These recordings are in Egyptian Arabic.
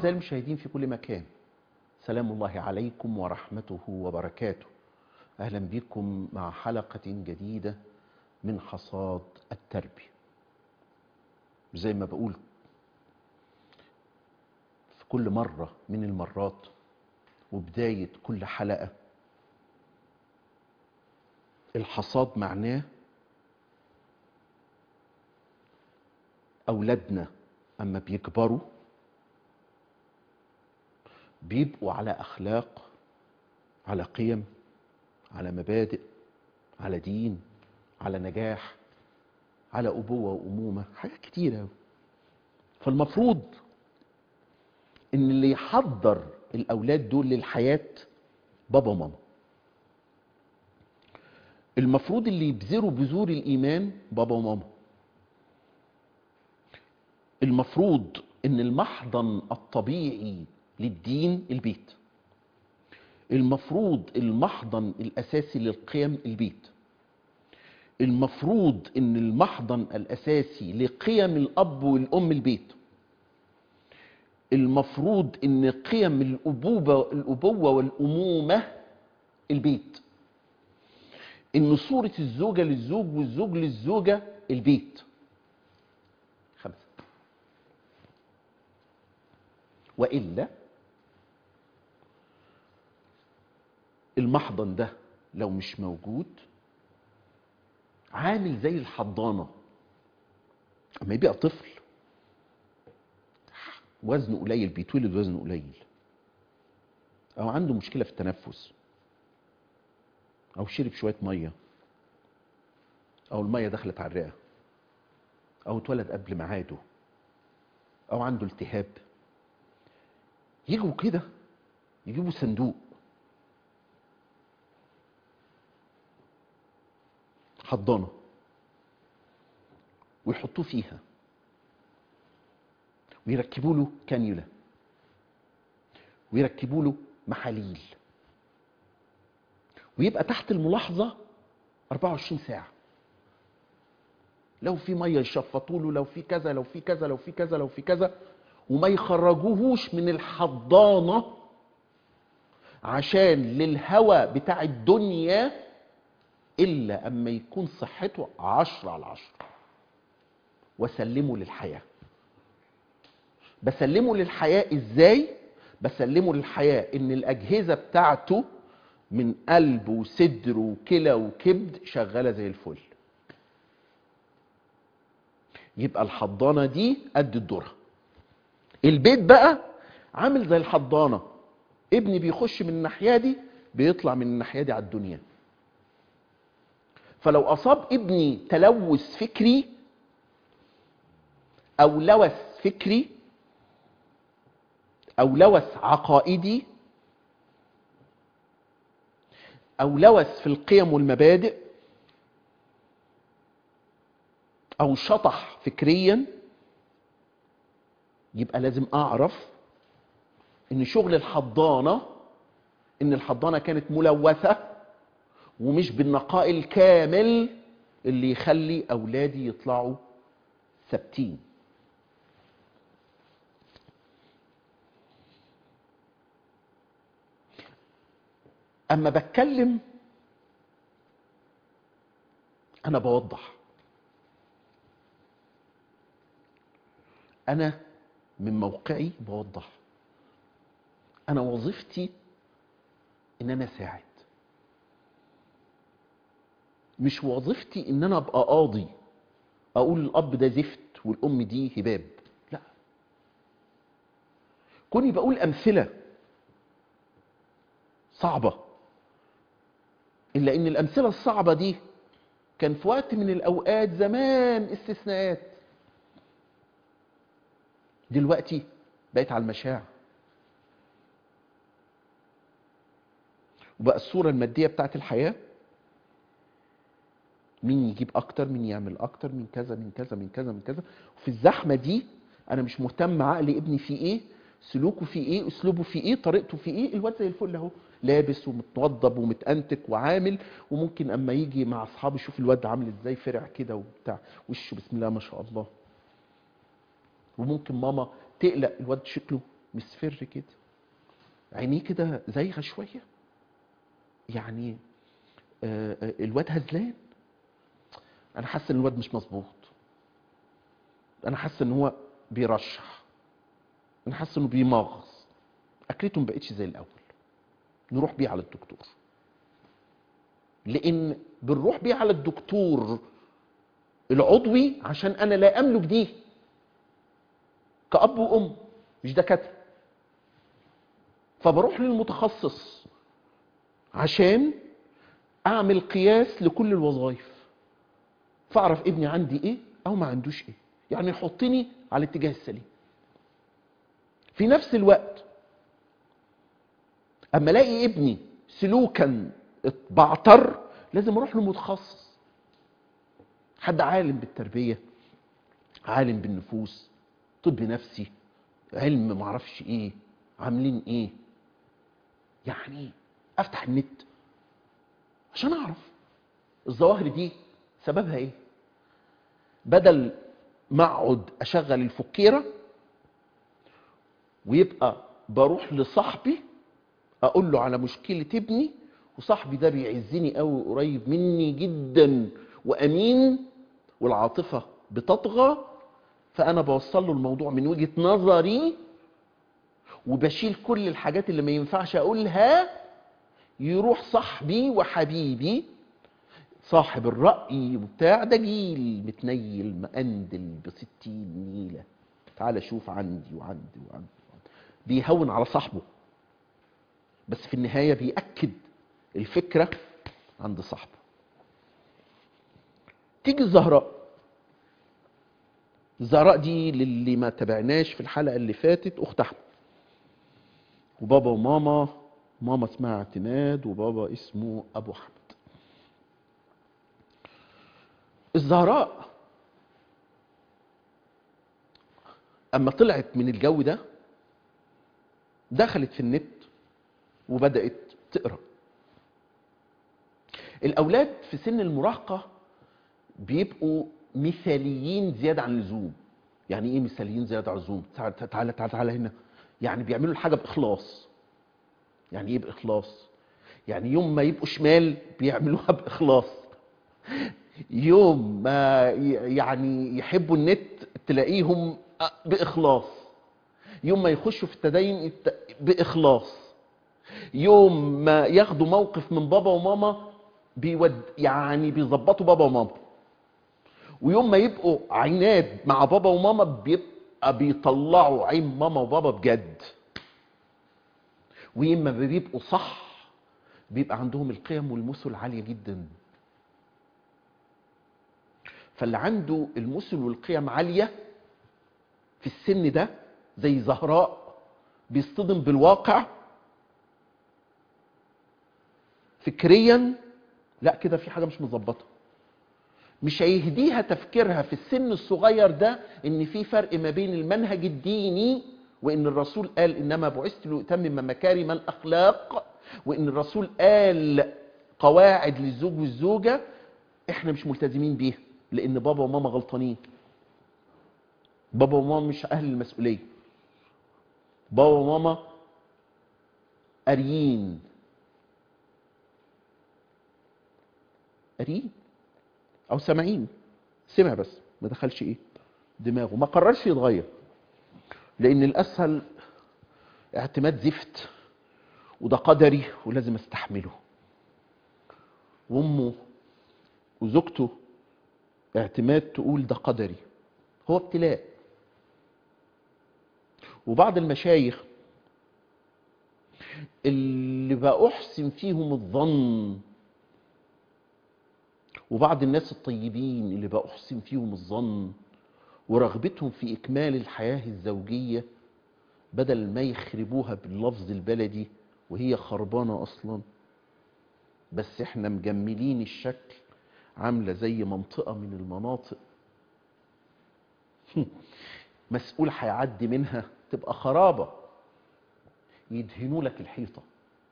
أعزائي المشاهدين في كل مكان سلام الله عليكم ورحمته وبركاته أهلا بكم مع حلقة جديدة من حصاد التربية زي ما بقول في كل مرة من المرات وبداية كل حلقة الحصاد معناه أولادنا أما بيكبروا بيبقوا على أخلاق على قيم على مبادئ على دين على نجاح على أبوة وأمومة حاجات كتيرة أوي. فالمفروض إن اللي يحضر الأولاد دول للحياة بابا وماما المفروض اللي يبذروا بذور الإيمان بابا وماما المفروض ان المحضن الطبيعي للدين البيت المفروض المحضن الاساسي للقيم البيت المفروض ان المحضن الاساسي لقيم الاب والام البيت المفروض ان قيم الابوبه الابوه والامومه البيت ان صوره الزوجه للزوج والزوج للزوجه البيت خمسه والا المحضن ده لو مش موجود عامل زي الحضانه اما يبقى طفل وزنه قليل بيتولد وزنه قليل او عنده مشكله في التنفس او شرب شويه ميه او الميه دخلت على الرئه او اتولد قبل ميعاده او عنده التهاب يجوا كده يجيبوا صندوق حضانه ويحطوه فيها ويركبوا له كانيولا ويركبوا له محاليل ويبقى تحت الملاحظه 24 ساعه لو في ميه يشفطوا له لو في كذا لو في كذا لو في كذا لو في كذا وما يخرجوهوش من الحضانة عشان للهوى بتاع الدنيا إلا أما يكون صحته عشرة على عشرة وسلمه للحياة بسلمه للحياة إزاي؟ بسلمه للحياة إن الأجهزة بتاعته من قلب وصدر وكلى وكبد شغالة زي الفل يبقى الحضانة دي قد الدورها البيت بقى عامل زي الحضانه ابني بيخش من الناحيه دي بيطلع من الناحيه دي على الدنيا فلو اصاب ابني تلوث فكري او لوث فكري او لوث عقائدي او لوث في القيم والمبادئ او شطح فكريا يبقى لازم اعرف ان شغل الحضانه ان الحضانه كانت ملوثه ومش بالنقاء الكامل اللي يخلي اولادي يطلعوا ثابتين اما بتكلم انا بوضح انا من موقعي بوضح انا وظيفتي ان انا اساعد مش وظيفتي ان انا ابقى قاضي اقول الاب ده زفت والام دي هباب لا كوني بقول امثله صعبه الا ان الامثله الصعبه دي كان في وقت من الاوقات زمان استثناءات دلوقتي بقت على المشاع وبقى الصورة المادية بتاعت الحياة مين يجيب أكتر مين يعمل أكتر من كذا من كذا من كذا من كذا وفي الزحمة دي أنا مش مهتم عقل ابني فيه إيه سلوكه فيه إيه أسلوبه فيه إيه طريقته فيه إيه الواد زي الفل أهو لابس ومتوضب ومتأنتك وعامل وممكن أما يجي مع أصحابه يشوف الواد عامل إزاي فرع كده وبتاع وشه بسم الله ما شاء الله وممكن ماما تقلق الواد شكله مصفر كده عينيه كده زايغه شويه يعني آه، آه، الواد هزلان انا حاسس ان الواد مش مظبوط انا حاسس ان هو بيرشح انا حاسس انه بيمغص اكلته ما بقتش زي الاول نروح بيه على الدكتور لان بنروح بيه على الدكتور العضوي عشان انا لا املك دي كأب وأم مش دكاترة فبروح للمتخصص عشان أعمل قياس لكل الوظائف فأعرف ابني عندي إيه أو ما عندوش إيه يعني يحطني على الاتجاه السليم في نفس الوقت أما ألاقي ابني سلوكا بعتر لازم أروح لمتخصص حد عالم بالتربية عالم بالنفوس طب نفسي علم معرفش ايه عاملين ايه يعني افتح النت عشان اعرف الظواهر دي سببها ايه بدل ما اقعد اشغل الفكيره ويبقى بروح لصاحبي اقول له على مشكله ابني وصاحبي ده بيعزني قوي قريب مني جدا وامين والعاطفه بتطغى فانا بوصل له الموضوع من وجهه نظري وبشيل كل الحاجات اللي ما ينفعش اقولها يروح صاحبي وحبيبي صاحب الرأي وبتاع ده جيل متنيل مقندل بستين نيلة تعال شوف عندي وعندي وعندي, وعندي. بيهون على صاحبه بس في النهاية بيأكد الفكرة عند صاحبه تيجي الزهراء الزهراء دي للي ما تابعناش في الحلقة اللي فاتت أخت أحمد وبابا وماما ماما اسمها اعتماد وبابا اسمه أبو أحمد الزهراء أما طلعت من الجو ده دخلت في النت وبدأت تقرأ الأولاد في سن المراهقة بيبقوا مثاليين زيادة عن اللزوم يعني ايه مثاليين زيادة عن اللزوم تعال تعال تعال, تعال هنا يعني بيعملوا الحاجة بإخلاص يعني ايه بإخلاص يعني يوم ما يبقوا شمال بيعملوها بإخلاص يوم ما ي- يعني يحبوا النت تلاقيهم بإخلاص يوم ما يخشوا في التدين يت- بإخلاص يوم ما ياخدوا موقف من بابا وماما بيود يعني بيظبطوا بابا وماما ويوم ما يبقوا عناد مع بابا وماما بيبقى بيطلعوا عين ماما وبابا بجد ويما بيبقوا صح بيبقى عندهم القيم والمثل عالية جدا فاللي عنده المثل والقيم عالية في السن ده زي زهراء بيصطدم بالواقع فكريا لا كده في حاجة مش مظبطة مش هيهديها تفكيرها في السن الصغير ده ان في فرق ما بين المنهج الديني وان الرسول قال انما بعثت لاتمم مكارم الاخلاق وان الرسول قال قواعد للزوج والزوجه احنا مش ملتزمين بيها لان بابا وماما غلطانين بابا وماما مش اهل المسؤوليه بابا وماما قاريين قاريين او سامعين سمع بس ما دخلش ايه دماغه ما قررش يتغير لان الاسهل اعتماد زفت وده قدري ولازم استحمله وامه وزوجته اعتماد تقول ده قدري هو ابتلاء وبعض المشايخ اللي بأحسن فيهم الظن وبعض الناس الطيبين اللي بأحسن فيهم الظن ورغبتهم في إكمال الحياة الزوجية بدل ما يخربوها باللفظ البلدي وهي خربانة أصلا بس احنا مجملين الشكل عاملة زي منطقة من المناطق مسؤول هيعدي منها تبقى خرابة يدهنوا لك الحيطة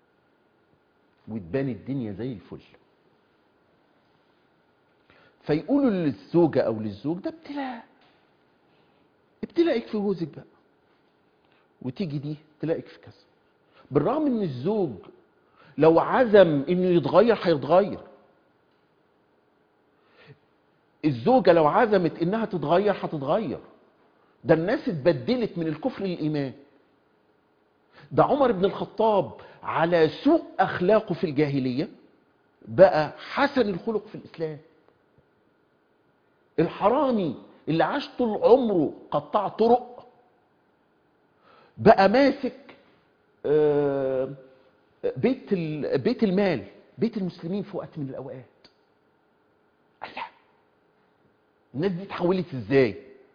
وتبان الدنيا زي الفل فيقولوا للزوجة أو للزوج ده ابتلاء ابتلاءك في جوزك بقى وتيجي دي تلاقيك في كذا بالرغم ان الزوج لو عزم انه يتغير هيتغير الزوجه لو عزمت انها تتغير هتتغير ده الناس اتبدلت من الكفر للايمان ده عمر بن الخطاب على سوء اخلاقه في الجاهليه بقى حسن الخلق في الاسلام الحرامي اللي عاش طول عمره قطاع طرق بقى ماسك آه، بيت ال- بيت المال بيت المسلمين في وقت من الاوقات الله الناس دي اتحولت ازاي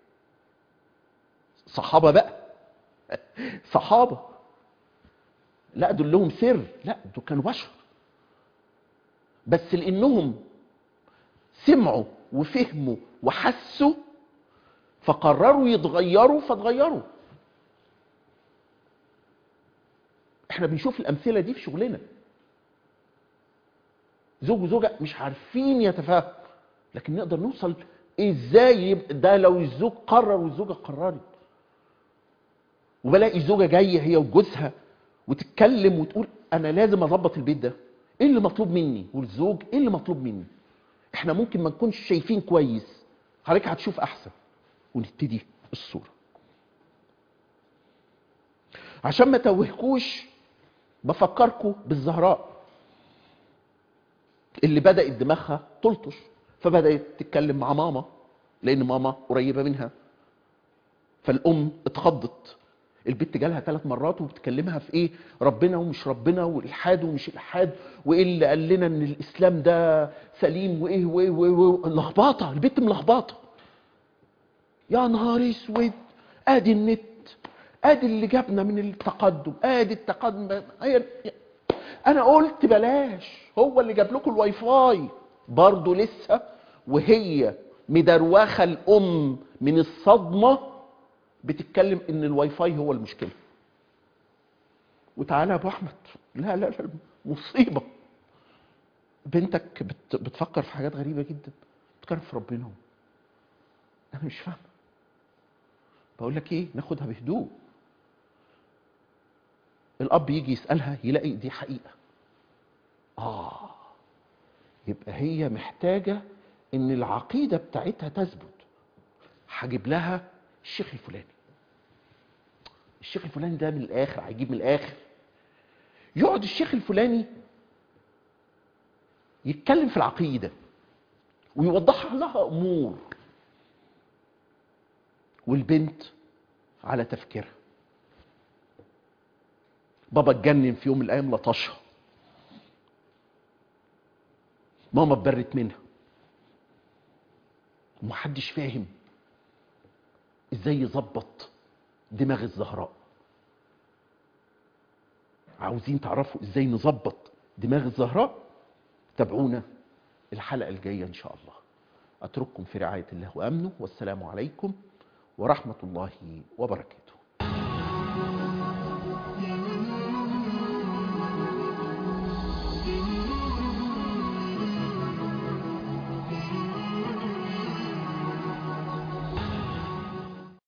صحابه بقى صحابه لا دول لهم سر لا دول كانوا بشر بس لانهم سمعوا وفهموا وحسوا فقرروا يتغيروا فاتغيروا احنا بنشوف الامثله دي في شغلنا زوج وزوجه مش عارفين يتفاهموا لكن نقدر نوصل ازاي يبقى ده لو الزوج قرر والزوجه قررت وبلاقي الزوجه جايه هي وجوزها وتتكلم وتقول انا لازم اظبط البيت ده ايه اللي مطلوب مني والزوج ايه اللي مطلوب مني احنا ممكن ما نكونش شايفين كويس حضرتك هتشوف احسن ونبتدي الصوره عشان ما توهكوش بفكركم بالزهراء اللي بدات دماغها تلطش فبدات تتكلم مع ماما لان ماما قريبه منها فالام اتخضت البت جالها ثلاث مرات وبتكلمها في ايه ربنا ومش ربنا والالحاد ومش الحاد وايه اللي قال لنا ان الاسلام ده سليم وايه وايه وايه, وإيه لخبطه البت ملخبطه يا نهار اسود ادي النت ادي اللي جابنا من التقدم ادي التقدم هي- انا قلت بلاش هو اللي جاب لكم الواي فاي برضه لسه وهي مدروخه الام من الصدمه بتتكلم ان الواي فاي هو المشكله وتعالى يا ابو احمد لا لا لا مصيبه بنتك بت بتفكر في حاجات غريبه جدا بتفكر في ربنا انا مش فاهم بقول لك ايه ناخدها بهدوء الاب يجي يسالها يلاقي دي حقيقه اه يبقى هي محتاجه ان العقيده بتاعتها تثبت هجيب لها الشيخ الفلاني الشيخ الفلاني ده من الاخر هيجيب من الاخر يقعد الشيخ الفلاني يتكلم في العقيده ويوضح لها امور والبنت على تفكيرها بابا اتجنن في يوم من الايام لطشها ماما اتبرت منها ومحدش فاهم ازاي يظبط دماغ الزهراء عاوزين تعرفوا ازاي نظبط دماغ الزهراء تابعونا الحلقه الجايه ان شاء الله اترككم في رعايه الله وامنه والسلام عليكم ورحمه الله وبركاته